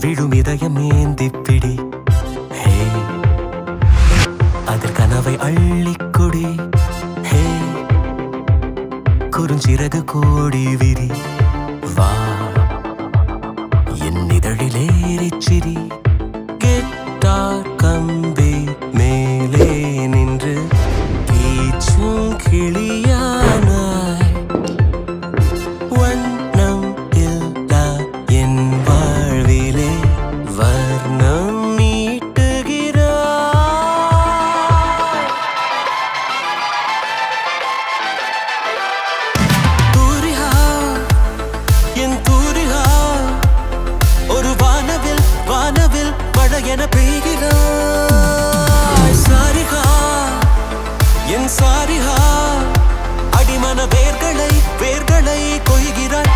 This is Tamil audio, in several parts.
விழும் இதயம் ஏந்தி பிடி ஹே அதில் கனவை அள்ளிக்கொடி ஹே குறுஞ்சிறகு கோடி விரி வா என் இதழிலேறிச் சிரி கெட்டார் கம்பி மேலே நின்று கீச்சும் கிளியானாய் வண்ணம் இல்லா என் வாழ்விலே வர்ணம் நீட்டுகிறாய் தூரிகா என் தூரிகா ஒரு வானவில் வானவில் மழை என பெய்கிறாய் சாரிகா என் சாரிகா அடிமன வேர்களை வேர்களை கொய்கிறாய்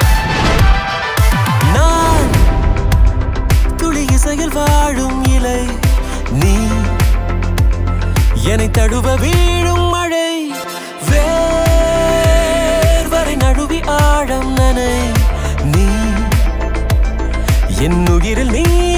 நான் துளி இசையில் வாழும் இலை நீ என்னை தழுவ வீழும் மழை வேர்வரை நழுவி ஆழம் நனை நீ என் உயிரில் நீ